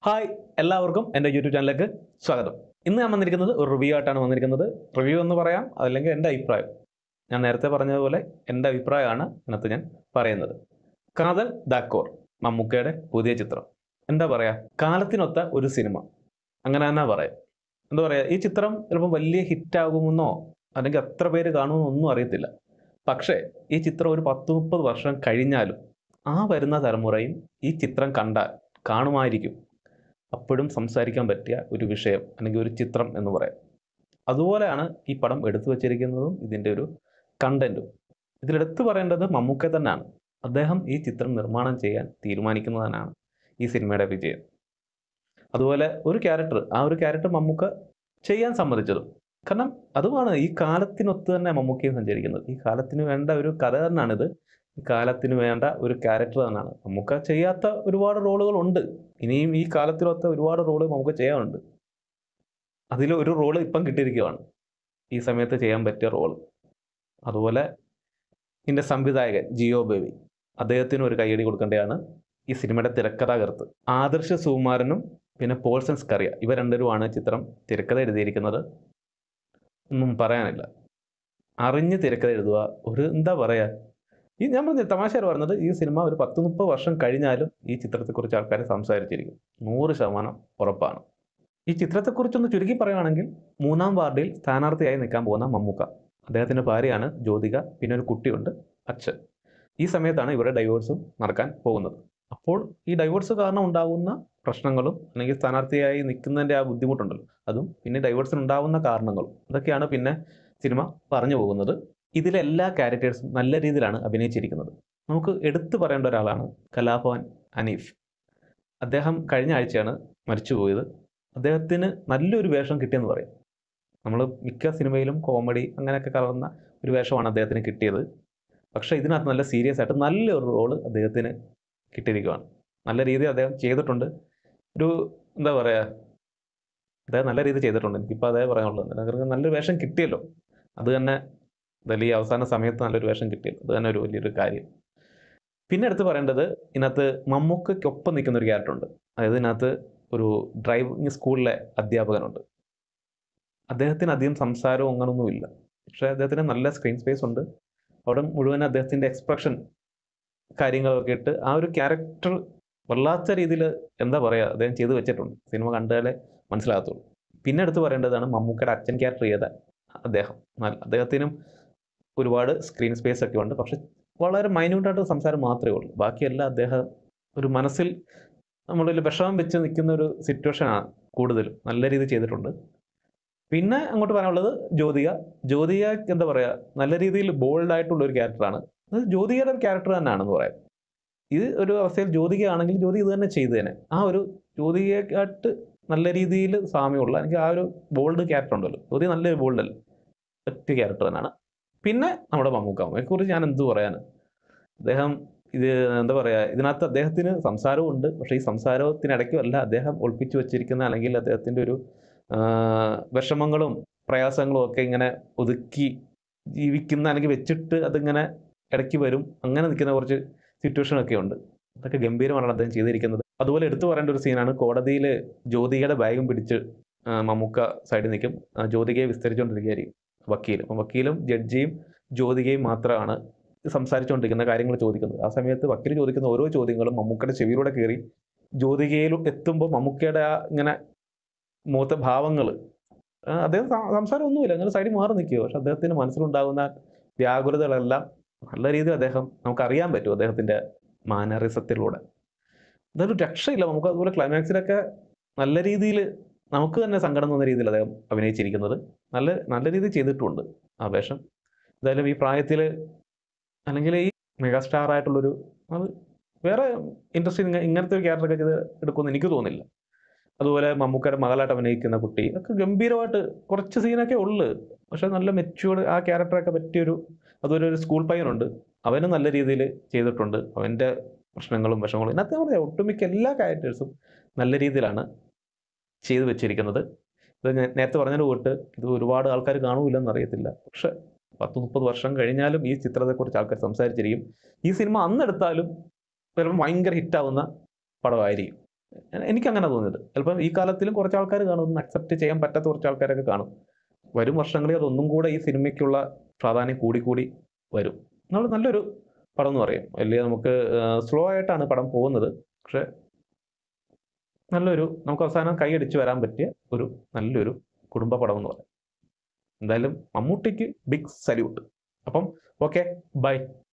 hi എല്ലാവർക്കും എൻ്റെ YouTube ചാനലിലേക്ക് സ്വാഗതം ഇന്ന് ഞാൻ വന്നിരിക്കുന്നത് ഒരു റിവ്യൂ ആയിട്ടാണ് വന്നിരിക്കുന്നത് റിവ്യൂ എന്ന് പറയാം അതല്ലെങ്കിൽ എൻ്റെ അഭിപ്രായം ഞാൻ നേരത്തെ പറഞ്ഞതുപോലെ എൻ്റെ അഭിപ്രായമാണ് ഇതിനകത്ത് ഞാൻ പറയുന്നത് കാതൽ ദാക്കോർ മമ്മൂക്കയുടെ പുതിയ ചിത്രം എന്താ പറയുക കാലത്തിനൊത്ത ഒരു സിനിമ അങ്ങനെ തന്നെ പറയാം എന്താ പറയുക ഈ ചിത്രം ചിലപ്പോൾ വലിയ ഹിറ്റാകുമെന്നോ അല്ലെങ്കിൽ എത്ര പേര് കാണുമെന്നോ ഒന്നും അറിയത്തില്ല പക്ഷേ ഈ ചിത്രം ഒരു പത്ത് മുപ്പത് വർഷം കഴിഞ്ഞാലും ആ വരുന്ന തലമുറയും ഈ ചിത്രം കണ്ടാൽ കാണുമായിരിക്കും അപ്പോഴും സംസാരിക്കാൻ പറ്റിയ ഒരു വിഷയം അല്ലെങ്കിൽ ഒരു ചിത്രം എന്ന് പറയാം അതുപോലെയാണ് ഈ പടം എടുത്തു വച്ചിരിക്കുന്നതും ഇതിൻ്റെ ഒരു കണ്ടന്റും ഇതിലെടുത്തു പറയേണ്ടത് മമ്മൂക്ക തന്നെയാണ് അദ്ദേഹം ഈ ചിത്രം നിർമ്മാണം ചെയ്യാൻ തീരുമാനിക്കുന്നതാണ് ഈ സിനിമയുടെ വിജയം അതുപോലെ ഒരു ക്യാരക്ടർ ആ ഒരു ക്യാരക്ടർ മമ്മൂക്ക ചെയ്യാൻ സമ്മതിച്ചതും കാരണം അതുമാണ് ഈ കാലത്തിനൊത്ത് തന്നെ മമ്മൂക്കയും സഞ്ചരിക്കുന്നത് ഈ കാലത്തിന് വേണ്ട ഒരു കഥ തന്നെയാണിത് ഈ കാലത്തിന് വേണ്ട ഒരു ക്യാരക്ടർ തന്നെയാണ് മമ്മൂക്ക ചെയ്യാത്ത ഒരുപാട് റോളുകളുണ്ട് ഇനിയും ഈ കാലത്തിലൊത്ത ഒരുപാട് റോള് നമുക്ക് ചെയ്യാനുണ്ട് അതിൽ ഒരു റോള് ഇപ്പം കിട്ടിയിരിക്കുകയാണ് ഈ സമയത്ത് ചെയ്യാൻ പറ്റിയ റോള് അതുപോലെ ഇതിൻ്റെ സംവിധായകൻ ജിയോ ബേബി അദ്ദേഹത്തിന് ഒരു കൈയടി കൊടുക്കേണ്ടതാണ് ഈ സിനിമയുടെ തിരക്കഥാകൃത്ത് ആദർശ സുകുമാരനും പിന്നെ പോൾസൺ സ്കറിയ ഇവർ രണ്ടുപേരുമാണ് ചിത്രം തിരക്കഥ എഴുതിയിരിക്കുന്നത് ഒന്നും പറയാനില്ല അറിഞ്ഞ് തിരക്കഥ എഴുതുക ഒരു എന്താ പറയുക ഈ ഞാൻ പറഞ്ഞ തമാശയാണ് പറഞ്ഞത് ഈ സിനിമ ഒരു പത്ത് മുപ്പത് വർഷം കഴിഞ്ഞാലും ഈ ചിത്രത്തെക്കുറിച്ച് ആൾക്കാർ സംസാരിച്ചിരിക്കും നൂറ് ശതമാനം ഉറപ്പാണ് ഈ ചിത്രത്തെക്കുറിച്ചൊന്ന് ചുരുക്കി പറയുകയാണെങ്കിൽ മൂന്നാം വാർഡിൽ സ്ഥാനാർത്ഥിയായി നിൽക്കാൻ പോകുന്ന മമ്മൂക്ക അദ്ദേഹത്തിൻ്റെ ഭാര്യയാണ് ജ്യോതിക പിന്നെ ഒരു കുട്ടിയുണ്ട് അച്ഛൻ ഈ സമയത്താണ് ഇവരുടെ ഡൈവോഴ്സും നടക്കാൻ പോകുന്നത് അപ്പോൾ ഈ ഡൈവോഴ്സ് കാരണം ഉണ്ടാകുന്ന പ്രശ്നങ്ങളും അല്ലെങ്കിൽ സ്ഥാനാർത്ഥിയായി നിൽക്കുന്നതിൻ്റെ ആ ബുദ്ധിമുട്ടുണ്ടല്ലോ അതും പിന്നെ ഡൈവോഴ്സിന് ഉണ്ടാകുന്ന കാരണങ്ങളും അതൊക്കെയാണ് പിന്നെ സിനിമ പറഞ്ഞു പോകുന്നത് ഇതിലെ എല്ലാ ക്യാരക്ടേഴ്സും നല്ല രീതിയിലാണ് അഭിനയിച്ചിരിക്കുന്നത് നമുക്ക് എടുത്തു പറയേണ്ട ഒരാളാണ് കലാഭവൻ അനീഫ് അദ്ദേഹം കഴിഞ്ഞ ആഴ്ചയാണ് മരിച്ചുപോയത് അദ്ദേഹത്തിന് നല്ലൊരു വേഷം കിട്ടിയെന്ന് പറയും നമ്മൾ മിക്ക സിനിമയിലും കോമഡി അങ്ങനെയൊക്കെ കലർന്ന ഒരു വേഷമാണ് അദ്ദേഹത്തിന് കിട്ടിയത് പക്ഷേ ഇതിനകത്ത് നല്ല സീരിയസ് ആയിട്ട് നല്ലൊരു റോള് അദ്ദേഹത്തിന് കിട്ടിയിരിക്കുകയാണ് നല്ല രീതിയിൽ അദ്ദേഹം ചെയ്തിട്ടുണ്ട് ഒരു എന്താ പറയുക അദ്ദേഹം നല്ല രീതിയിൽ ചെയ്തിട്ടുണ്ട് എനിക്കിപ്പോൾ അതേ പറയാനുള്ളൂ അദ്ദേഹത്തിന് നല്ലൊരു വേഷം കിട്ടിയല്ലോ അത് തന്നെ എന്തായാലും ഈ അവസാന സമയത്ത് നല്ലൊരു വേഷം കിട്ടിയത് അത് തന്നെ ഒരു വലിയൊരു കാര്യം പിന്നെ എടുത്ത് പറയേണ്ടത് ഇതിനകത്ത് മമ്മൂക്കൊപ്പം നിൽക്കുന്ന ഒരു ക്യാരക്ടർ ഉണ്ട് അതായത് ഇതിനകത്ത് ഒരു ഡ്രൈവിംഗ് സ്കൂളിലെ അധ്യാപകനുണ്ട് അദ്ദേഹത്തിന് അധികം സംസാരവും അങ്ങനൊന്നുമില്ല പക്ഷേ അദ്ദേഹത്തിന് നല്ല സ്ക്രീൻ സ്പേസ് ഉണ്ട് അവിടെ മുഴുവൻ അദ്ദേഹത്തിൻ്റെ എക്സ്പ്രഷൻ കാര്യങ്ങളൊക്കെ ഇട്ട് ആ ഒരു ക്യാരക്ടർ വല്ലാത്ത രീതിയിൽ എന്താ പറയുക അദ്ദേഹം ചെയ്തു വെച്ചിട്ടുണ്ട് സിനിമ കണ്ടാലേ മനസ്സിലാകത്തുള്ളൂ പിന്നെ എടുത്ത് പറയേണ്ടതാണ് മമ്മൂക്കയുടെ അച്ഛൻ ക്യാരക്ടർ ചെയ്ത അദ്ദേഹം നല്ല- അദ്ദേഹത്തിനും ഒരുപാട് സ്ക്രീൻ സ്പേസ് ഒക്കെ ഉണ്ട് പക്ഷെ വളരെ മൈന്യൂട്ടായിട്ട് സംസാരം മാത്രമേ ഉള്ളൂ ബാക്കിയെല്ലാം അദ്ദേഹം ഒരു മനസ്സിൽ നമ്മളിൽ വിഷമം വെച്ച് നിൽക്കുന്ന ഒരു സിറ്റുവേഷനാണ് കൂടുതലും നല്ല രീതിയിൽ ചെയ്തിട്ടുണ്ട് പിന്നെ അങ്ങോട്ട് പറയാനുള്ളത് ജ്യോതിക ജ്യോതിക എന്താ പറയുക നല്ല രീതിയിൽ ബോൾഡ് ആയിട്ടുള്ള ഒരു ക്യാരക്ടറാണ് അത് ജ്യോതികയുടെ ഒരു ക്യാരക്ടർ തന്നെയാണെന്ന് പറയാം ഇത് ഒരു അവസ്ഥയിൽ ജ്യോതികയാണെങ്കിൽ ജ്യോതി ഇത് തന്നെ ചെയ്തു തന്നെ ആ ഒരു ജ്യോതികയായിട്ട് നല്ല രീതിയിൽ സാമ്യമുള്ള എനിക്ക് ആ ഒരു ബോൾഡ് ക്യാരക്ടർ ഉണ്ടല്ലോ ജ്യോതി നല്ലൊരു ബോൾഡ് അല്ല ഒറ്റ ക്യാരക്ടർ തന്നെയാണ് പിന്നെ നമ്മുടെ മമ്മൂക്ക കുറിച്ച് ഞാൻ എന്ത് പറയാൻ അദ്ദേഹം ഇത് എന്താ പറയുക ഇതിനകത്ത് അദ്ദേഹത്തിന് സംസാരവും ഉണ്ട് പക്ഷേ ഈ സംസാരത്തിനിടയ്ക്കും അല്ല അദ്ദേഹം ഒളിപ്പിച്ചു വെച്ചിരിക്കുന്ന അല്ലെങ്കിൽ അദ്ദേഹത്തിൻ്റെ ഒരു ആ, വിഷമങ്ങളും പ്രയാസങ്ങളും ഒക്കെ ഇങ്ങനെ ഒതുക്കി ജീവിക്കുന്ന അല്ലെങ്കിൽ വെച്ചിട്ട് അതിങ്ങനെ ഇടയ്ക്ക് വരും അങ്ങനെ നിൽക്കുന്ന കുറച്ച് സിറ്റുവേഷനൊക്കെ ഉണ്ട് അതൊക്കെ ഗംഭീരമാണ് അദ്ദേഹം ചെയ്തിരിക്കുന്നത് അതുപോലെ എടുത്തു പറയേണ്ട ഒരു സീനാണ് കോടതിയിൽ ജ്യോതികയുടെ ബാഗും പിടിച്ച് ആ, മമ്മൂക്ക സൈഡിൽ നിൽക്കും ആ, ജ്യോതികയെ വിസ്തരിച്ചുകൊണ്ടിരിക്കുകയായിരിക്കും വക്കീൽ അപ്പം വക്കീലും ജഡ്ജിയും ജ്യോതികയും മാത്രമാണ് സംസാരിച്ചുകൊണ്ടിരിക്കുന്ന കാര്യങ്ങൾ ചോദിക്കുന്നത് ആ സമയത്ത് വക്കീൽ ചോദിക്കുന്ന ഓരോ ചോദ്യങ്ങളും മമ്മൂക്കയുടെ ചെവിയിലൂടെ കയറി ജ്യോതികയിൽ എത്തുമ്പോൾ മമ്മൂക്കയുടെ ആ ഇങ്ങനെ മുഖത്തെ ഭാവങ്ങൾ അദ്ദേഹം സം- സംസാരം ഒന്നുമില്ല അങ്ങനെ സൈഡിൽ മാറി നിൽക്കുക പക്ഷെ അദ്ദേഹത്തിന് മനസ്സിലുണ്ടാകുന്ന വ്യാകുലതകളെല്ലാം നല്ല രീതിയിൽ അദ്ദേഹം നമുക്ക് അറിയാൻ പറ്റും അദ്ദേഹത്തിൻ്റെ മാനറിസത്തിലൂടെ അതൊരു രക്ഷയില്ല നമുക്ക് അതുപോലെ ക്ലൈമാക്സിലൊക്കെ നല്ല രീതിയിൽ നമുക്ക് തന്നെ സങ്കടം തോന്നുന്ന രീതിയിൽ അദ്ദേഹം അഭിനയിച്ചിരിക്കുന്നത് നല്ല നല്ല രീതിയിൽ ചെയ്തിട്ടുമുണ്ട് ആ വേഷം എന്തായാലും ഈ പ്രായത്തിൽ അല്ലെങ്കിൽ ഈ മെഗാസ്റ്റാർ ആയിട്ടുള്ളൊരു അത് വേറെ ഇൻട്രസ്റ്റിംഗ് ഇങ്ങനത്തെ ഒരു ക്യാരക്ടറൊക്കെ ചെയ്ത് എടുക്കുമെന്ന് എനിക്ക് തോന്നുന്നില്ല അതുപോലെ മമ്മൂക്കയുടെ മകളായിട്ട് അഭിനയിക്കുന്ന കുട്ടി ഒക്കെ ഗംഭീരമായിട്ട് കുറച്ച് സീനൊക്കെ ഉള്ളു പക്ഷെ നല്ല മെച്യൂർഡ് ആ ക്യാരക്ടറൊക്കെ പറ്റിയൊരു അതുപോലെ ഒരു സ്കൂൾ പയ്യനുണ്ട് അവനും നല്ല രീതിയിൽ ചെയ്തിട്ടുണ്ട് അവൻ്റെ പ്രശ്നങ്ങളും വിഷമങ്ങളും ഇതിനകത്ത് പറയാം ഒട്ടുമിക്ക എല്ലാ ക്യാരക്ടേഴ്സും നല്ല രീതിയിലാണ് ചെയ്തു വെച്ചിരിക്കുന്നത് ഇത് ഞാൻ നേരത്തെ പറഞ്ഞതിന് കൂട്ട് ഇത് ഒരുപാട് ആൾക്കാർ കാണൂലെന്ന് അറിയത്തില്ല പക്ഷെ പത്ത് മുപ്പത് വർഷം കഴിഞ്ഞാലും ഈ ചിത്രത്തെക്കുറിച്ച് ആൾക്കാർ സംസാരിച്ചിരിക്കും ഈ സിനിമ അന്നെടുത്താലും ചിലപ്പോൾ ഭയങ്കര ഹിറ്റാവുന്ന പടമായിരിക്കും എനിക്ക് അങ്ങനെ തോന്നിയത് ചിലപ്പം ഈ കാലത്തിലും കുറച്ച് ആൾക്കാർ കാണും ഒന്നും അക്സെപ്റ്റ് ചെയ്യാൻ പറ്റാത്ത കുറച്ച് ആൾക്കാരൊക്കെ കാണും വരും വർഷങ്ങളിൽ അതൊന്നും കൂടെ ഈ സിനിമയ്ക്കുള്ള പ്രാധാന്യം കൂടി കൂടി വരും എന്നുള്ള നല്ലൊരു പടം എന്ന് പറയും വലിയ നമുക്ക് സ്ലോ ആയിട്ടാണ് പടം പോകുന്നത് പക്ഷെ നല്ലൊരു നമുക്ക് അവസാനം കൈയടിച്ച് വരാൻ പറ്റിയ ഒരു നല്ലൊരു കുടുംബ പടം എന്ന് പറയാം എന്തായാലും മമ്മൂട്ടിക്ക് ബിഗ് സല്യൂട്ട് അപ്പം ഓക്കെ ബൈ